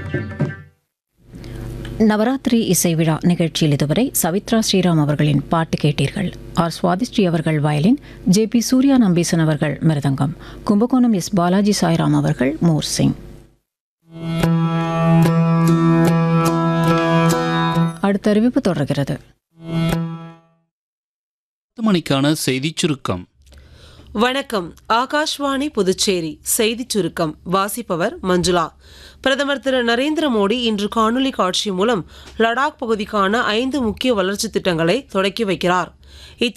நவராத்திரி இசை விழா நிகழ்ச்சியில் இதுவரை சவித்ரா ஸ்ரீராம் அவர்களின் பாட்டு கேட்டீர்கள் ஆர் சுவாதிஸ்ரீ அவர்கள் violin J P Surya Nambeesan அவர்கள் மிருதங்கம் கும்பகோணம் எஸ் பாலாஜி சாய்ராம் அவர்கள் மோர் சிங் அடுத்த அறிவிப்பு தொடர்கிறது பத்து மணிக்கான செய்திச் சுருக்கம் வணக்கம் ஆகாஷ்வாணி புதுச்சேரி செய்திச் சுருக்கம் வாசிப்பவர் மஞ்சுளா பிரதமர் திரு நரேந்திர மோடி இன்று காணொலி காட்சி மூலம் லடாக் பகுதிக்கான ஐந்து முக்கிய வளர்ச்சித் திட்டங்களை தொடக்கி வைக்கிறார்